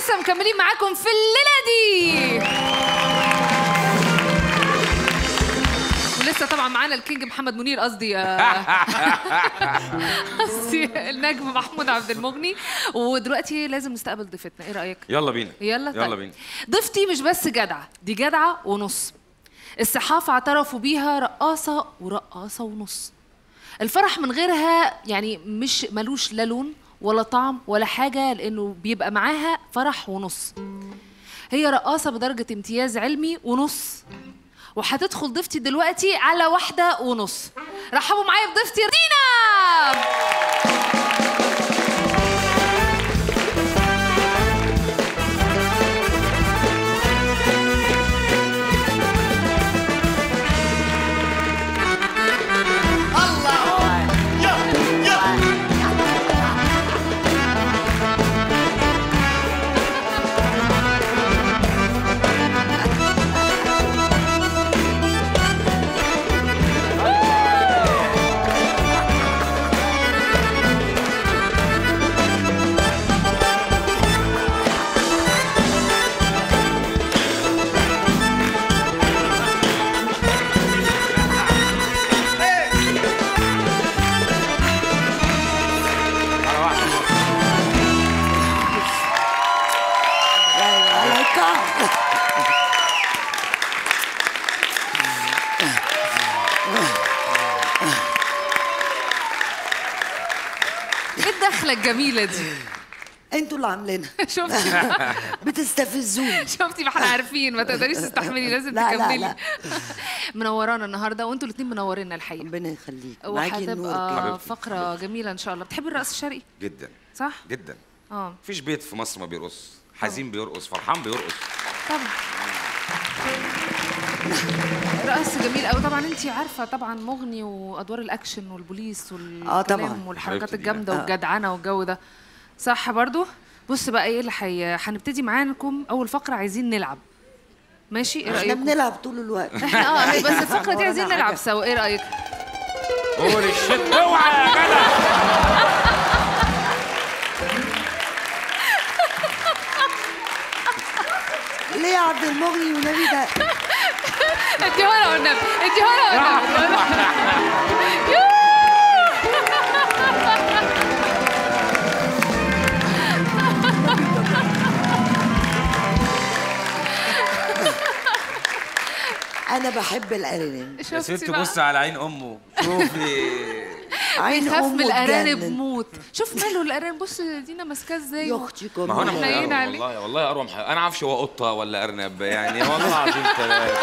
ولسه مكملين معاكم في الليله دي ولسه طبعا معانا الكينج محمد منير قصدي آه، قصدي النجم محمود عبد المغني ودلوقتي لازم نستقبل ضيفتنا ايه رايك يلا بينا يلا يلا طيب. بينا ضيفتي مش بس جدعه دي جدعه ونص الصحافه اعترفوا بيها رقاصه ورقاصه ونص الفرح من غيرها يعني مش ملوش لا لون ولا طعم ولا حاجه لانه بيبقى معاها فرح ونص هي رقاصه بدرجه امتياز علمي ونص وهتدخل ضيفتي دلوقتي على واحده ونص رحبوا معايا بضيفتي رينا ايه الدخله الجميله دي انتوا اللي عاملينها شفتي بتستفزوني شفتي ما احنا عارفين ما تقدريش تستحملي لازم لا، لا، تكملي لا. منورانا النهارده وانتوا الاثنين منورينا الحقيقه ربنا يخليك معاكي النور كده وهتبقى حبيبتي. فقره جميله ان شاء الله بتحبي الرقص الشرقي جدا صح جدا اه مفيش بيت في مصر ما بيرقص حزين بيرقص فرحان بيرقص طبعا رقص جميل قوي طبعا انت عارفه طبعا مغني وادوار الاكشن والبوليس والكلام آه، طبعاً. والحركات حبيبتي دينا. الجامده آه. والجدعنه والجو ده صح برضو بص بقى ايه اللي حي... هنبتدي معاكم اول فقره عايزين نلعب ماشي ايه احنا رايكم بنلعب طول الوقت اه بس الفقره دي عايزين ورانا نلعب حاجة. سوا ايه رايك قول الشت اوعى يا جدع ليه يا عبد المغني والنبي ده اديها لها والنبي اديها لها والنبي انا بحب الارانب يا شفتي ست بقى؟ بص على عين امه شوفي عين بيخاف من امه الارانب تجنن. موت شوف ماله الارانب بص دينا ماسكاه ازاي يا اختي ما هو انا كمان. حنين محتار عليه. والله والله اروم حي... انا عارفش هو قطه ولا ارنب يعني والله العظيم ثلاثه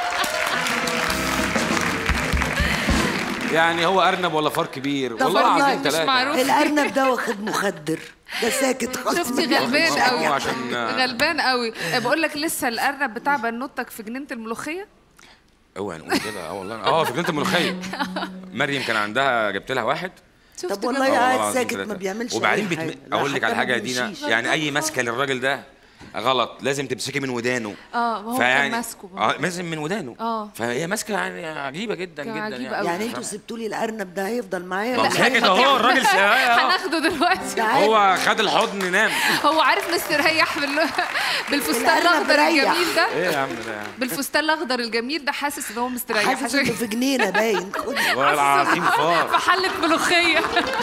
يعني هو ارنب ولا فار كبير طب والله والله العظيم مش ثلاثه معروف. الارنب ده واخد مخدر ده ساكت خالص شفتي ما غلبان بيعملش قوي هو عشان- غلبان قوي بقول لك لسه الارنب بتاع بنوتك في جنينه الملوخيه اوعى نقول كده اه والله اه في جنينه الملوخيه مريم كان عندها جبت لها واحد شفت طب بقى؟ والله آه والله قاعد العظيم ساكت ثلاثة. ما بيعملش وبعدين أي بتم... حاجة. لا اقول لك حتى على ما حاجه يا دينا بيمشيش. يعني اي مسكه للراجل ده غلط لازم تمسكي من ودانه اه ما هو كان ماسكه اه لازم من ودانه آه. فهي ماسكه يعني عجيبه جدا كان جدا عجيبة يعني أوي. يعني انتوا سبتوا لي الارنب ده هيفضل معايا ما ولا هو إيه؟ ساكت اهو الراجل ساكت هناخده دلوقتي ده عادي. هو خد الحضن نام هو عارف مستريح بال... بالفستان الأرنب الاخضر مريح. الجميل ده ايه يا عم ده بالفستان الاخضر الجميل ده حاسس ان هو مستريح حاسس عشان انه في جنينه باين خد والله العظيم فار في حله ملوخيه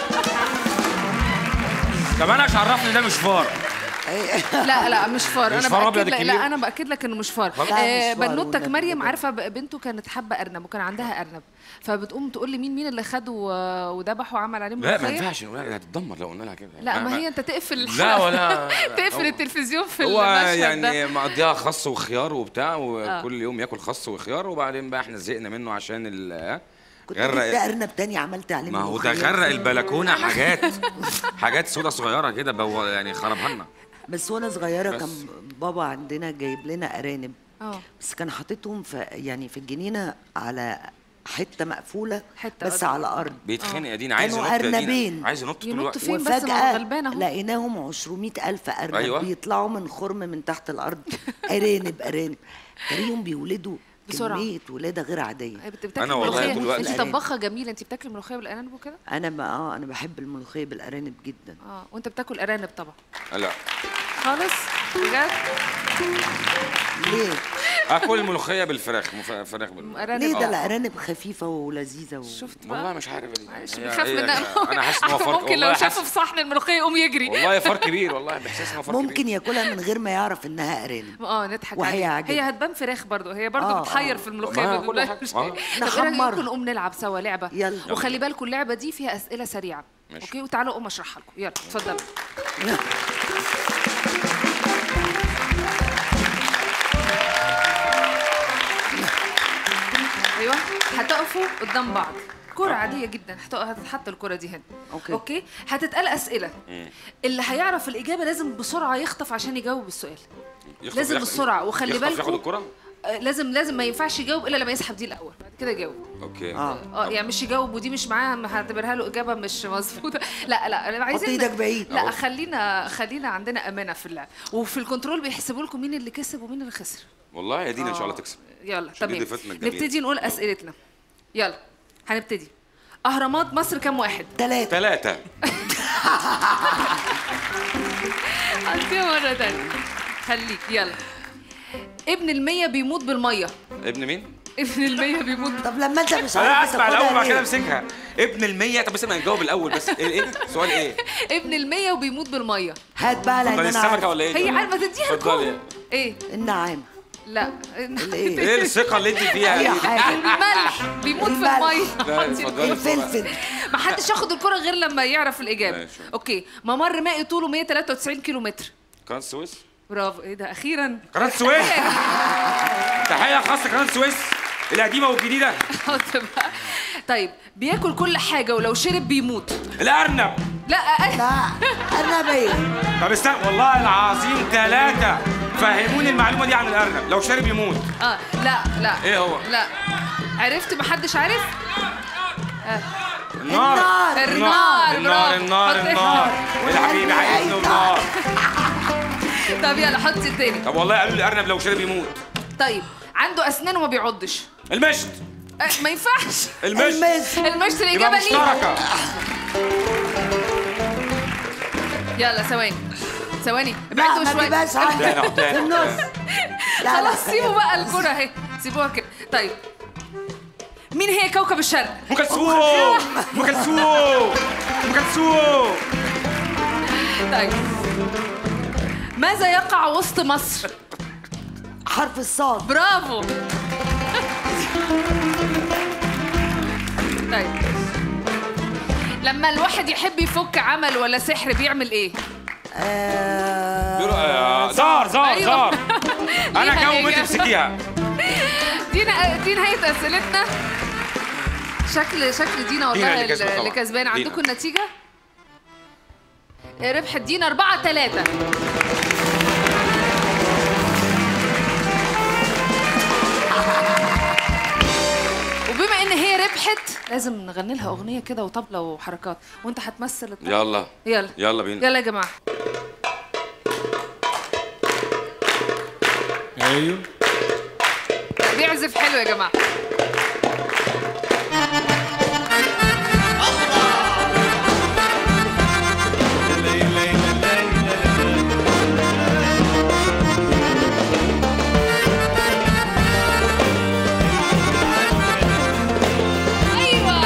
طب انا مش عرفني ده مش فار لا لا مش فار مش انا فار باكد أبيض لك الكبير؟ لا انا باكد لك انه مش فار لا، مش آه فار بنوتك والنبي مريم ده. عارفه ب- بنته كانت حابه ارنب وكان عندها ارنب فبتقوم تقول لي مين مين اللي خده و- وذبحه وعمل عليه لا ما ملوخيه ينفعش نقول لها هتتدمر لو قلنا لها كده لا ما هي انت تقفل لا الحلقة. ولا تقفل هو- التلفزيون في هو المشهد يعني ده مقضيها خس وخيار وبتاع وكل يوم ياكل خس وخيار وبعدين بقى احنا زهقنا منه عشان ال آه، كنت جبت غرق ارنب تاني عملت عليه ما هو ده ملوخية. غرق البلكونه حاجات حاجات سودا صغيره كده بو- يعني خربها لنا بس وانا صغيره بس. كان بابا عندنا جايب لنا ارانب اه بس كان حاططهم في يعني في الجنينه على حته مقفوله حتة بس أرض. على الارض بيتخنق يا دينا عايز كانوا ينط يا دينا أرنبين. عايز ينط طول ينط الوقت فين؟ بس ما هو وفجأة غلبان أهو. لقيناهم 200 ألف أرنب أيوة. بيطلعوا من خرم من تحت الأرض أرانب أرانب تلاقيهم بيولدوا بسرعة. كمية ولادة غير عادية بت- بتاكلي أنا والله ملوخيه طول الوقت انت الأرانب. طباخه جميله انت بتاكلي ملوخيه بالارانب وكده أنا ما آه أنا بحب الملوخية بالأرانب جدا اه وانت بتاكل ارانب طبعا لا خالص بجد ليه؟ اكل ملوخيه بالفراخ مف- فراخ بال... أرانب ليه ده آه. الارانب خفيفه ولذيذه و... شفت والله بقى مش عارف ال- معلش هي- بيخاف هي- منها انا حاسس ان هو فرق ممكن لو والله شافه حاسس في صحن الملوخيه يقوم يجري والله فرق كبير والله بحسس ان هو فرق ممكن كبير ياكلها من غير ما يعرف انها ارانب اه نضحك وهي عليها عجب. هي هتبان فراخ برضه هي برضه آه، بتحير آه. في الملوخيه ما بتقول كل لها حاجة. مش آه. إيه. طب ايه رأيك نخمرها. ممكن نقوم نلعب سوا لعبه يلا. وخلي بالكم اللعبه دي فيها اسئله سريعه ماشي. اوكي وتعالوا اقوم اشرحها لكم يلا اتفضلوا ايوه هتقفوا قدام بعض كرة عادية جدا هت- هتتحط الكرة دي هنا أوكي. اوكي هتتقال أسئلة اللي هيعرف الإجابة لازم بسرعة يخطف عشان يجاوب السؤال يخطف- لازم ياخد- بسرعة وخلي يخطف بالكم ياخد الكرة آه، لازم لازم ما ينفعش يجاوب الا لما يسحب دي الاول بعد كده يجاوب اوكي اه اه يعني مش يجاوب ودي مش معاه ما هعتبرها له اجابه مش مظبوطه لا لا انا عايزين ايدك بعيد. لا أهو. خلينا خلينا عندنا امانه في اللعب وفي الكنترول بيحسبوا لكم مين اللي كسب ومين اللي خسر والله يا دينا ان شاء الله آه. تكسب يلا عشان دي تمام ضيفتنا الجميلة. نبتدي نقول اسئلتنا يلا هنبتدي اهرامات مصر كام واحد ثلاثة ثلاثة هديها مره تانية خليك يلا ابن المية بيموت بالمية ابن مين؟ ابن المية بيموت طب لما انت مش انا عارف اسمع تاخدها الاول بعد كده ليه؟ امسكها ابن المية طب بس ما نجاوب الاول بس ايه ايه سؤال ايه؟ ابن المية وبيموت بالمية هات بقى لان اتفضلي انا السمكة عارف ولا ايه؟ هي عارفه تديها اتفضلي. لكم ايه النعام لا الايه؟ ايه الثقة اللي انت فيها اي دي؟ حاجة الملح بيموت في الملح. الميه لا، اتفضلي. الفلفل ما حدش ياخد الكرة غير لما يعرف الإجابة ماشي. أوكي ممر مائي طوله 193 كيلو متر قناة السويس برافو إيه ده أخيرا قناة السويس تحية خاصة قناة السويس القديمة والجديدة حط بقى. طيب بياكل كل حاجة ولو شرب بيموت الأرنب لا أ- لا انا بيه طب استنى والله العظيم ثلاثة فهموني المعلومة دي عن الأرنب لو شرب يموت آه لا لا إيه هو؟ لا عرفت محدش عارف النار النار. النار، النار برافو. النار حط النار الحبيب عايزني النار طب يلا حط التاني طب والله قالوا لي الأرنب لو شرب يموت طيب عنده أسنان وما بيعضش المشط أه ما ينفعش المشط المز المشط يبقى الإجابة ليه مشتركة يلا ثواني ثواني لا ابعدوا ما شوية بيبقاش عندك تاني، تاني. في النص لا لا خلاص سيبوا بقى الكرة اهي سيبوها كده طيب مين هي كوكب الشرق؟ أم كلثوم أم كلثوم أم كلثوم طيب ماذا يقع وسط مصر؟ حرف الصاد برافو طيب لما الواحد يحب يفك عمل ولا سحر بيعمل ايه؟ آه، بيقولوا- آه، زار زار أيوة. زار أنا ليها جاوب وأنت إجابة. تمسكيها دينا دي نهاية أسئلتنا شكل شكل دينا والله دينا اللي كسبت طبعاً. اللي كسبان دينا. عندكم النتيجة؟ ربحت دينا 4 3 وبما ان هي ربحت لازم نغني لها اغنيه كده وطبله وحركات وانت هتمثل الطبلة. يلا يلا يلا بينا يلا يا جماعه ايوه بيعزف حلو يا جماعه ايوه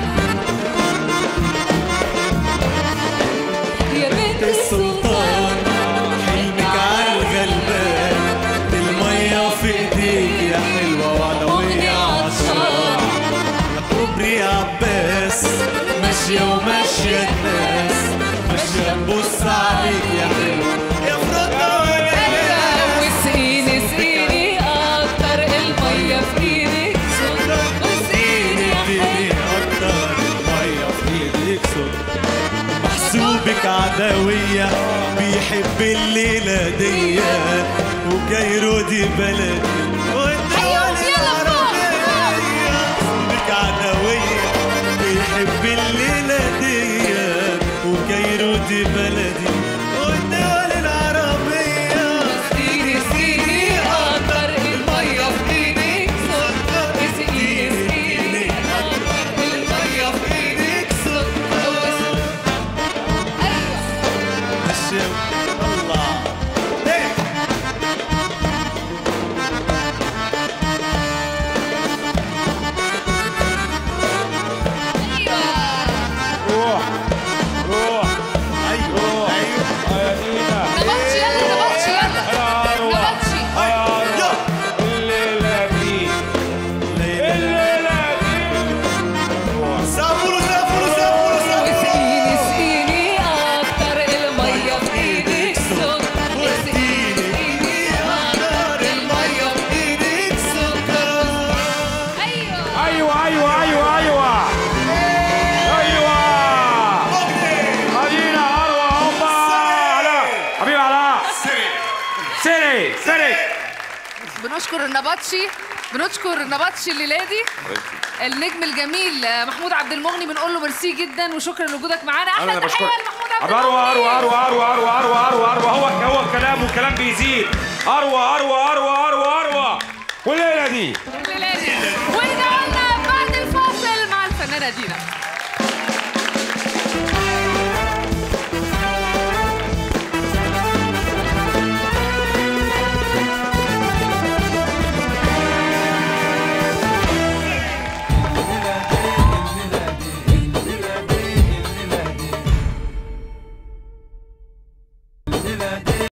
يا بنت السلطان حلمك عالغلبان المية في ايديك يا حلوة وعلوية عطشان يا كوبري عباس ماشية وماشية الناس ماشية نبص عليك يا حلوة يا فرطة وانا واسقيني اسقيني اكتر الميه في ايدك واسقيني يا اديني اكتر المية في ايديك صوت محسوبك عدوية بيحب الليلة دي وجايرو دي بلدي والدول العربية محسوبك عدوية بيحب الليلة دي وجايرو دي بلدي والدول العربية اسقيني اسقيني اكتر الميه في ايدك اسقيني اسقيني اكتر الميه في ايدك ماشية الله روح روح ايوه ايوه يا دينا نبطشي يلا نبطشي يلا نبطشي يا الليلة دي الليلة دي سافروا سافروا سافروا سافروا واسقيني اسقيني اكتر الميه في ايدك سكر اسقيني اكتر الميه في ايدك سكر ايوه ايوه ايوه ايوه ايوه ايوه ادينا اروى هوبا علاء حبيبي علاء سري سري بنشكر النبطشي بنشكر النبطشي الليله دي النجم الجميل آه، محمود عبد المغني بنقول له ميرسي جدا وشكرا لوجودك معانا احلى انا تحيه بشكرك لمحمود عبد اروى المغني اروى اروى اروى اروى اروى اروى اروى هو هو الكلام والكلام بيزيد اروى اروى اروى اروى اروى والليله دي الليله دي ورجعنا بعد الفاصل مع الفنانه دينا